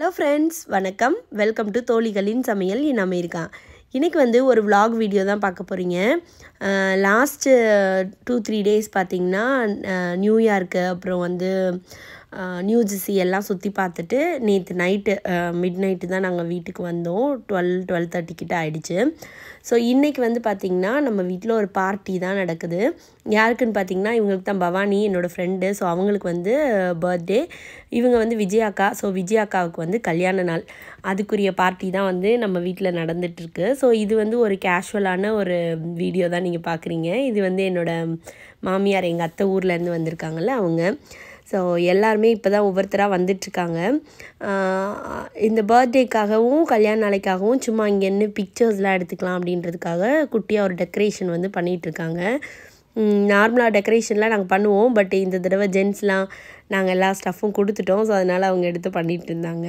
Hello friends வணக்கம் welcome to தோழிகளின் சமையல் இன் அமெரிக்கா இன்றைக்கி வந்து ஒரு vlog வீடியோ தான் பார்க்க போகிறீங்க லாஸ்ட்டு டூ த்ரீ டேஸ் பார்த்திங்கன்னா நியூயார்க்கு அப்புறம் வந்து நியூ ஜெர்சி எல்லாம் சுற்றி பார்த்துட்டு நேற்று நைட்டு மிட் நைட்டு தான் நாங்கள் வீட்டுக்கு வந்தோம் டுவெல் டுவெல் தேர்ட்டி கிட்ட ஆயிடுச்சு ஸோ இன்றைக்கி வந்து பார்த்திங்கன்னா நம்ம வீட்டில் ஒரு பார்ட்டி தான் நடக்குது யாருக்குன்னு பார்த்தீங்கன்னா இவங்களுக்கு தான் பவானி என்னோடய ஃப்ரெண்டு ஸோ அவங்களுக்கு வந்து பர்த்டே இவங்க வந்து விஜயாக்கா ஸோ விஜயாக்காவுக்கு வந்து கல்யாண நாள் அதுக்குரிய பார்ட்டி தான் வந்து நம்ம வீட்டில் நடந்துகிட்ருக்கு ஸோ இது வந்து ஒரு கேஷுவலான ஒரு வீடியோ தான் நீங்கள் பார்க்குறீங்க இது வந்து என்னோடய மாமியார் எங்கள் அத்தை ஊர்லேருந்து வந்திருக்காங்கல்ல அவங்க ஸோ எல்லாருமே இப்போ தான் ஒவ்வொருத்தராக வந்துட்டுருக்காங்க இந்த பர்த்டேக்காகவும் கல்யாண நாளைக்காகவும் சும்மா இங்கே என்ன பிக்சர்ஸ்லாம் எடுத்துக்கலாம் அப்படின்றதுக்காக குட்டியாக ஒரு டெக்கரேஷன் வந்து பண்ணிகிட்ருக்காங்க நார்மலாக டெக்கரேஷன்லாம் நாங்கள் பண்ணுவோம் பட் இந்த தடவை ஜென்ஸ்லாம் நாங்கள் எல்லா ஸ்டஃப்பும் கொடுத்துட்டோம் ஸோ அதனால் அவங்க எடுத்து பண்ணிகிட்டு இருந்தாங்க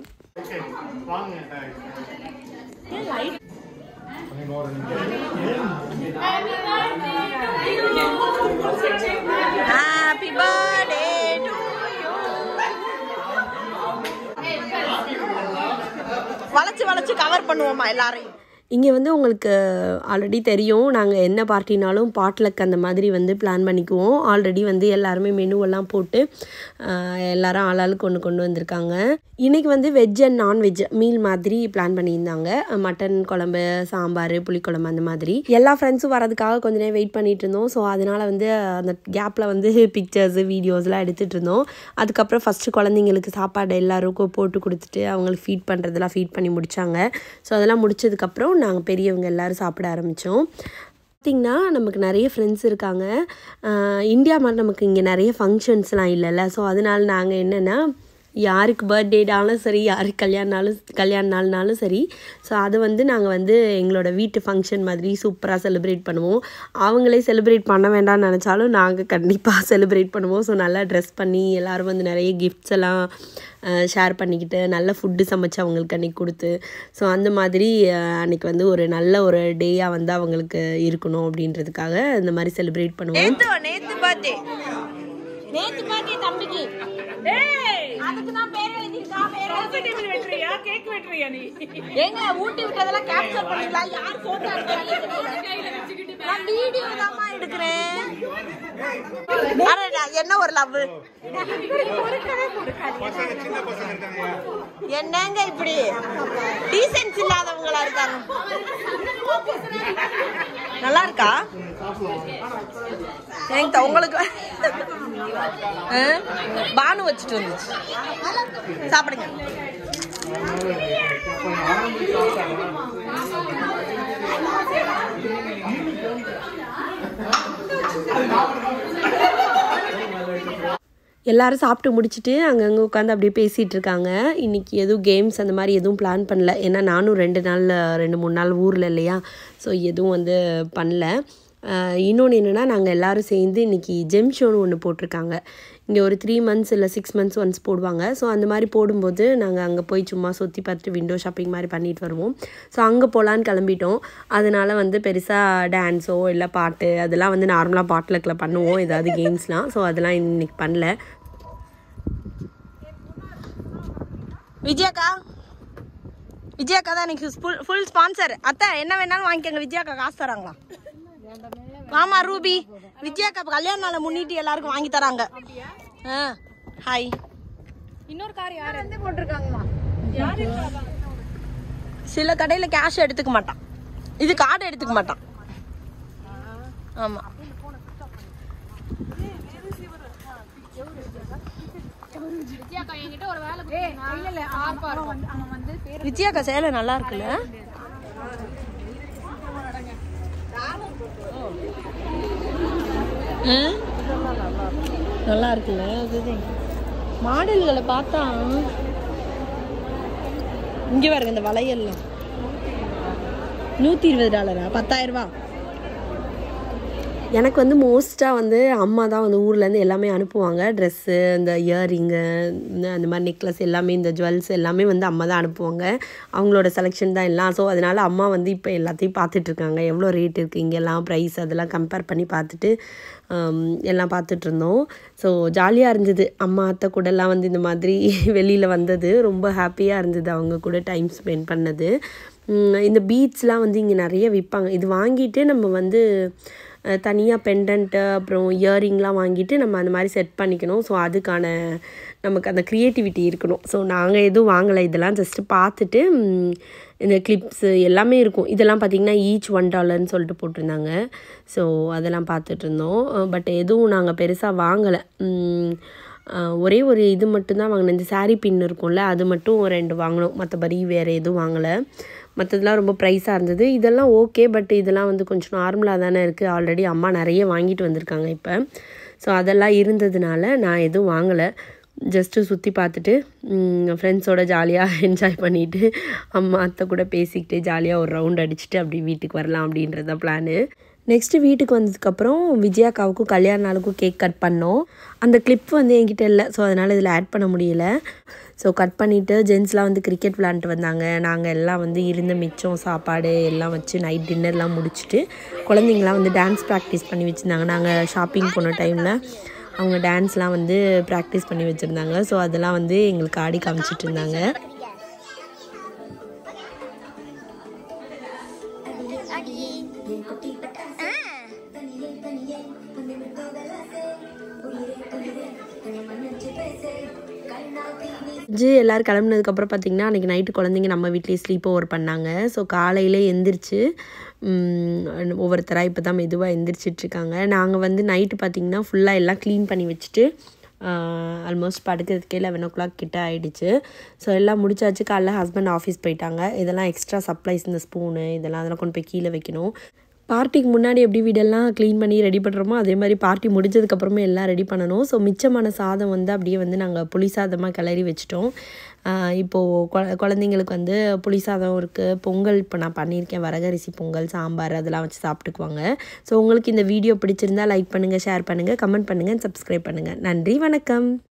ஹாப்பி பர்த்டே டு வளைச்சு வளைச்சு கவர் பண்ணுவோமா எல்லாரையும் இங்கே வந்து உங்களுக்கு ஆல்ரெடி தெரியும் நாங்கள் என்ன பார்ட்டினாலும் பாட்லக் அந்த மாதிரி வந்து பிளான் பண்ணிக்குவோம் ஆல்ரெடி வந்து எல்லாருமே மெனுவெல்லாம் போட்டு ஆஹ், எல்லாரும் ஆளாளுக்கு ஒன்று கொண்டு வந்திருக்காங்க இன்றைக்கி வந்து வெஜ் அண்ட் நான்வெஜ் மீல் மாதிரி பிளான் பண்ணியிருந்தாங்க மட்டன் குழம்பு சாம்பார் புளிக்குழம்பு அந்த மாதிரி எல்லா ஃப்ரெண்ட்ஸும் வரதுக்காக கொஞ்ச நேரம் வெயிட் பண்ணிட்டு இருந்தோம் ஸோ அதனால் வந்து அந்த கேப்பில் வந்து பிக்சர்ஸு வீடியோஸ்லாம் எடுத்துகிட்டு இருந்தோம் அதுக்கப்புறம் ஃபஸ்ட்டு குழந்தைங்களுக்கு சாப்பாடு எல்லாருக்கும் போட்டு கொடுத்துட்டு அவங்களுக்கு ஃபீட் பண்ணுறதெல்லாம் ஃபீட் பண்ணி முடித்தாங்க ஸோ அதெல்லாம் முடிச்சதுக்கப்புறம் நாங்கள் பெரியவங்க எல்லோரும் சாப்பிட ஆரம்பித்தோம் பார்த்திங்கன்னா நமக்கு நிறைய ஃப்ரெண்ட்ஸ் இருக்காங்க ஆஹ் இந்தியா மாதிரி நமக்கு இங்கே நிறைய ஃபங்க்ஷன்ஸ்லாம் இல்லைல்ல ஸோ அதனால நாங்கள் என்னென்னா யாருக்கு பர்த்டேனாலும் சரி யாருக்கு கல்யாணனாலும் கல்யாண நாள்னாலும் சரி ஸோ அதை வந்து நாங்கள் வந்து எங்களோட வீட்டு ஃபங்க்ஷன் மாதிரி சூப்பராக செலிப்ரேட் பண்ணுவோம் அவங்களே செலிப்ரேட் பண்ண வேண்டாம்னு நினச்சாலும் நாங்கள் கண்டிப்பாக செலிப்ரேட் பண்ணுவோம் ஸோ நல்லா ட்ரெஸ் பண்ணி எல்லோரும் வந்து நிறைய கிஃப்ட்ஸ் எல்லாம் ஷேர் பண்ணிக்கிட்டு நல்ல ஃபுட்டு சமைச்சு அவங்களுக்கு அன்றைக்கி கொடுத்து ஸோ அந்த மாதிரி அஹ், அன்னைக்கு வந்து ஒரு நல்ல ஒரு டேயாக வந்து அவங்களுக்கு இருக்கணும் அப்படின்றதுக்காக இந்த மாதிரி செலிப்ரேட் பண்ணுவோம் நேத்து நேத்து பர்த்டே நேத்து பர்த்டே தம்பிக்கு அதுக்கு தான் பேர் எழுதிருக்கா பேர் வெட்டுறியா கேக் வெட்டுறியா நீ ஏங்க ஊட்டி விட்டதெல்லாம் கேப்சர் பண்ணிக்கலாம் யார் போட்டோ எடுக்கிறாங்க நான் வீடியோ தான்மா எடுக்கிறேன் அட, நான் என்ன ஒரு லவ் என்னங்க இப்படி டீசென்ஸ் இல்லாதவங்களா இருக்காங்க நல்லா இருக்கா எனக்கு உங்களுக்கு ஆ? பானு வச்சுட்டு வந்துச்சு சாப்பிடுங்க எல்லாரும் சாப்பிட்டு முடிச்சுட்டு அங்கங்கே உட்காந்து அப்படியே பேசிகிட்டு இருக்காங்க இன்றைக்கி எதுவும் கேம்ஸ் அந்த மாதிரி எதுவும் பிளான் பண்ணல ஏன்னா நானும் ரெண்டு நாள் ரெண்டு மூணு நாள் ஊரில் இல்லையா ஸோ எதுவும் வந்து பண்ணல இன்னொன்று என்னென்னா நாங்கள் எல்லோரும் சேர்ந்து இன்றைக்கி ஜெம் ஷோன்னு ஒன்று போட்டிருக்காங்க இங்கே ஒரு த்ரீ மந்த்ஸ் இல்லை சிக்ஸ் மந்த்ஸ் ஒன்ஸ் போடுவாங்க ஸோ அந்த மாதிரி போடும்போது நாங்கள் அங்கே போய் சும்மா சுற்றி பார்த்துட்டு விண்டோ ஷாப்பிங் மாதிரி பண்ணிட்டு வருவோம் ஸோ அங்கே போகலான்னு கிளம்பிட்டோம் அதனால் வந்து பெருசாக டான்ஸோ இல்லை பாட்டு அதெல்லாம் வந்து நார்மலாக பாட்டில் பண்ணுவோம் ஏதாவது கேம்ஸ்லாம் ஸோ அதெல்லாம் இன்னைக்கு பண்ணல விஜயாக்கா விஜயாக்கா தான் எனக்கு ஃபுல் ஃபுல் ஸ்பான்சர் அத்தை என்ன வேணாலும் வாங்கிக்கோங்க விஜயாக்கா காசு தராங்களா ஆமா ரூபி விஜயாக்கா இப்ப கல்யாண நாளை முன்னிட்டு எல்லாருக்கும் வாங்கி தராங்க ஆ ஹாய் இன்னொரு கார் யார் வந்து போட்டிருக்காங்களா சில கடையில கேஷ் எடுத்துக்க மாட்டான் இது கார்டு எடுத்துக்க மாட்டான் ஆமா விஜயாக்கா சேலை நல்லா இருக்குல்ல ம்? நல்லா இருக்குல்ல அதுதான் மாடல்களை பார்த்தா இங்க பாருங்க இந்த வளையல்லாம் நூத்தி இருபது டாலரா பத்தாயிரம் ரூபா எனக்கு வந்து மோஸ்ட்டாக வந்து அம்மா தான் வந்து ஊர்லேருந்து எல்லாமே அனுப்புவாங்க ட்ரெஸ்ஸு இந்த இயரிங்கு அந்த மாதிரி நெக்லஸ் எல்லாமே இந்த ஜுவல்ஸ் எல்லாமே வந்து அம்மா தான் அனுப்புவாங்க அவங்களோட செலெக்ஷன் தான் எல்லாம் ஸோ அதனால் அம்மா வந்து இப்போ எல்லாத்தையும் பார்த்துட்ருக்காங்க எவ்வளோ ரேட் இருக்குது இங்கெல்லாம் ப்ரைஸ் அதெல்லாம் கம்பேர் பண்ணி பார்த்துட்டு ஆம், எல்லாம் பார்த்துட்டு இருந்தோம் ஸோ ஜாலியாக இருந்தது அம்மா அத்தை கூடலாம் வந்து இந்த மாதிரி வெளியில் வந்தது ரொம்ப ஹாப்பியாக இருந்தது அவங்க கூட டைம் ஸ்பெண்ட் பண்ணது உம், இந்த பீட்ஸ்லாம் வந்து இங்கே நிறைய விற்பாங்க இது வாங்கிட்டு நம்ம வந்து தனியாக பெண்டன்ட்டு அப்புறம் இயரிங்லாம் வாங்கிட்டு நம்ம அந்த மாதிரி செட் பண்ணிக்கணும் ஸோ அதுக்கான நமக்கு அந்த க்ரியேட்டிவிட்டி இருக்கணும் ஸோ நாங்கள் எதுவும் வாங்கலை இதெல்லாம் ஜஸ்ட்டு பார்த்துட்டு உம், இந்த கிளிப்ஸு எல்லாமே இருக்கும் இதெல்லாம் பார்த்திங்கன்னா ஈச் ஒன் டாலர்னு சொல்லிட்டு போட்டிருந்தாங்க ஸோ அதெல்லாம் பார்த்துட்டு இருந்தோம் பட் எதுவும் நாங்கள் பெருசாக வாங்கலை உம், அஹ், ஒரே ஒரு இது மட்டும்தான் வாங்கினேன் இந்த saree பின் இருக்கும்ல அது மட்டும் ரெண்டு வாங்கினோம் மற்றபடி வேறு எதுவும் வாங்கலை மற்றதெல்லாம் ரொம்ப ப்ரைஸாக இருந்தது இதெல்லாம் ஓகே பட் இதெல்லாம் வந்து கொஞ்சம் நார்மலாக தானே இருக்குது ஆல்ரெடி அம்மா நிறைய வாங்கிட்டு வந்திருக்காங்க இப்போ ஸோ அதெல்லாம் இருந்ததுனால நான் எதுவும் வாங்கலை ஜஸ்ட்டு சுற்றி பார்த்துட்டு ஃப்ரெண்ட்ஸோட ஜாலியாக என்ஜாய் பண்ணிவிட்டு அம்மா அத்தை கூட பேசிக்கிட்டு ஜாலியாக ஒரு ரவுண்ட் அடிச்சுட்டு அப்படி வீட்டுக்கு வரலாம் அப்படின்றது தான் பிளானு நெக்ஸ்ட்டு வீட்டுக்கு வந்ததுக்கப்புறம் விஜயாக்காவுக்கும் கல்யாண நாளுக்கும் கேக் கட் பண்ணோம் அந்த கிளிப் வந்து என்கிட்ட இல்லை ஸோ அதனால் இதில் ஆட் பண்ண முடியல ஸோ கட் பண்ணிவிட்டு ஜென்ஸ்லாம் வந்து கிரிக்கெட் விளாண்டுட்டு வந்தாங்க நாங்கள் எல்லாம் வந்து இருந்த மிச்சம் சாப்பாடு எல்லாம் வச்சு நைட் டின்னர்லாம் முடிச்சுட்டு குழந்தைங்களாம் வந்து டான்ஸ் ப்ராக்டிஸ் பண்ணி வச்சுருந்தாங்க நாங்கள் ஷாப்பிங் போன டைமில் அவங்க டான்ஸ்லாம் வந்து ப்ராக்டிஸ் பண்ணி வச்சுருந்தாங்க ஸோ அதெல்லாம் வந்து எங்களுக்கு ஆடி காமிச்சிட்டு இருந்தாங்க ஜி எல்லோரும் கிளம்புனதுக்கப்புறம் பார்த்திங்கன்னா அன்றைக்கி நைட்டு குழந்தைங்க நம்ம வீட்லேயே ஸ்லீப் ஓவர் பண்ணாங்க ஸோ காலையில் எந்திரிச்சு ம், ஒவ்வொருத்தராக இப்போ தான் மெதுவாக எந்திரிச்சிட்ருக்காங்க நாங்கள் வந்து நைட்டு பார்த்திங்கன்னா ஃபுல்லாக எல்லாம் க்ளீன் பண்ணி வச்சுட்டு ஆல்மோஸ்ட் படுக்கிறதுக்கே லெவன் ஓ கிளாக் கிட்ட ஆயிடுச்சு ஸோ எல்லாம் முடிச்சாச்சு காலைல ஹஸ்பண்ட் ஆஃபீஸ் போயிட்டாங்க இதெல்லாம் எக்ஸ்ட்ரா சப்ளைஸ் இந்த ஸ்பூனு இதெல்லாம் அதெல்லாம் கொண்டு போய் கீழே வைக்கணும் பார்ட்டிக்கு முன்னாடி எப்படி வீடெல்லாம் க்ளீன் பண்ணி ரெடி பண்ணுறோமோ அதே மாதிரி பார்ட்டி முடிஞ்சதுக்கப்புறமே எல்லாம் ரெடி பண்ணணும் ஸோ மிச்சமான சாதம் வந்து அப்படியே வந்து நாங்கள் புளி சாதமாக கிளறி வச்சிட்டோம் ஆஹ் இப்போது குழ குழந்தைங்களுக்கு வந்து புளி சாதம் இருக்குது பொங்கல் இப்போ நான் பண்ணியிருக்கேன் வரகரிசி பொங்கல் சாம்பார் அதெல்லாம் வச்சு சாப்பிட்டுக்குவாங்க ஸோ உங்களுக்கு இந்த வீடியோ பிடிச்சிருந்தா லைக் பண்ணுங்கள் ஷேர் பண்ணுங்கள் கமெண்ட் பண்ணுங்கள் சப்ஸ்கிரைப் பண்ணுங்கள் நன்றி வணக்கம்